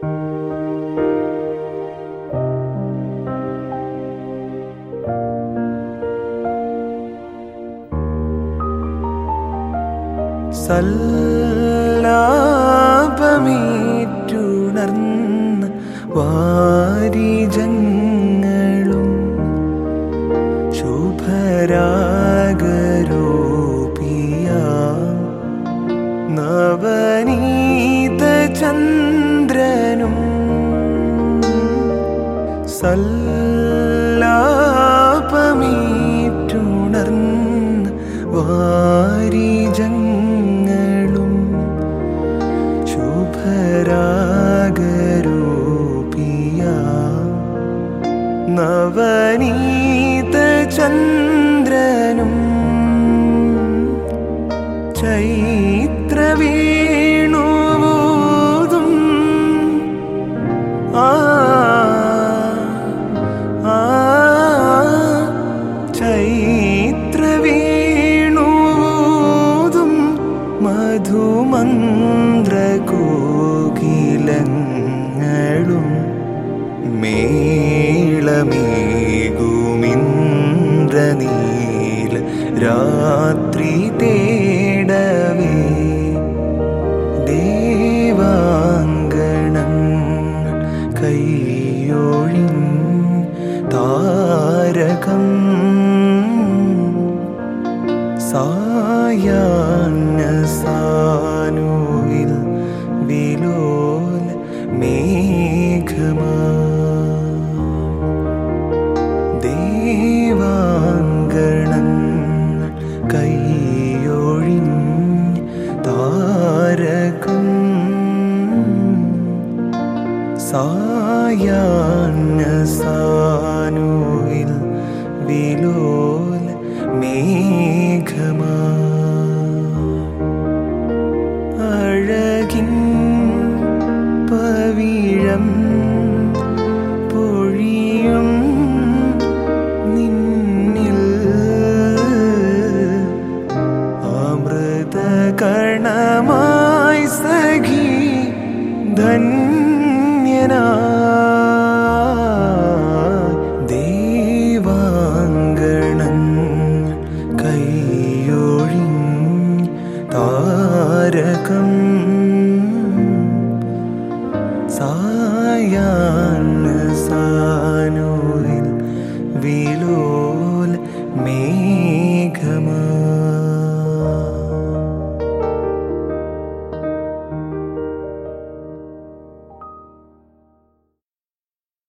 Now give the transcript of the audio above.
സല്ലാപമേറ്റുണർന്ന വാരിജങ്ങളും ശുഭരാഗരൂപിയ നവനീത ചന്ദ്രനും സല്ലാപമേറ്റുണർന്ന വാരിജങ്ങളും ശുഭരാഗരൂപിയ നവനീത ചന്ദ്രനും ചൈത്രവേണുവോതും ആ ആ ചൈത്രവേണുവോതും മധുമന്ത്രകോകിലങ്ങളും മേളമേകുമിന്ദ്രനീല രാത്രി തേടവേ ദേവാങ്കണം കൈയൊഴിൻ താരകം സായാഹ്ന സാനുവിൽ വിലോല മേഘമാ ദേവാങ്കണം കൈയൊഴിൻ താരകം സായാഹ്ന സാനുവിൽ വിലോല മേഘമാ അഴകിൻ പവിഴം പൊഴിയും നിന്നിൽ അമൃതകണമായി സഖി ധന്യനാ ദേവാങ്കണം കൈയൊഴിൻ താരകം സായാഹ്ന സാനുവിൽ വിലോ